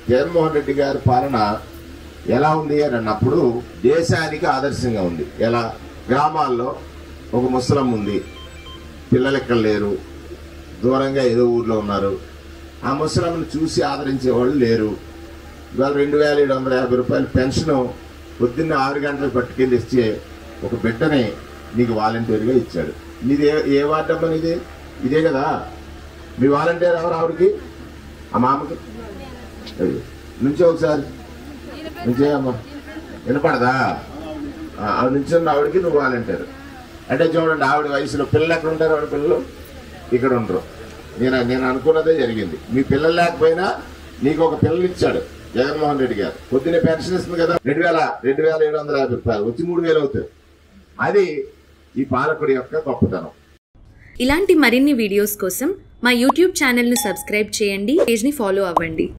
జగన్మోహన్ రెడ్డి గారి పాలన ఎలా ఉంది అని అన్నప్పుడు దేశానికి ఆదర్శంగా ఉంది ఎలా గ్రామాల్లో ఒక ముసలం ఉంది పిల్లలు ఇక్కడ లేరు దూరంగా ఏదో ఊర్లో ఉన్నారు ఆ ముసలంను చూసి ఆదరించే వాళ్ళు లేరు ఇవాళ రెండు వేల ఏడు వందల యాభై రూపాయల పెన్షన్ పొద్దున్న ఆరు గంటలకు పట్టుకెళ్ళి ఇచ్చే ఒక బిడ్డని నీకు వాలంటీర్గా ఇచ్చాడు నీది ఏ ఏ వార్డు అమ్మా నీది ఇదే కదా మీ వాలంటీర్ ఎవరు ఆవిడకి ఆ మామకి అయ్యో. నుంచో ఒకసారి నుంచే అమ్మా వినపడదా ఆ, ఆవిడ నుంచి ఉన్న ఆవిడకి నువ్వు వాలంటీర్ అంటే చూడండి ఆవిడ వయసులో పిల్లలు ఎక్కడ ఉంటారు ఆవిడ పిల్లలు ఇక్కడ ఉండరు నేను నేను అనుకున్నదే జరిగింది మీ పిల్లలు లేకపోయినా నీకు ఒక పిల్లలు ఇచ్చాడు జగన్మోహన్ రెడ్డి గారు పొద్దున్నే పెన్షన్ ఇస్తుంది కదా రెండు వేల రెండు వేల ఏడు వందల యాభై రూపాయలు వచ్చి మూడు వేలు అవుతుంది అది ఈ పాలకుడి యొక్క గొప్పతనం ఇలాంటి మరిన్ని వీడియోస్ కోసం మా యూట్యూబ్ ఛానల్ను సబ్స్క్రైబ్ చేయండి పేజ్ని ఫాలో అవ్వండి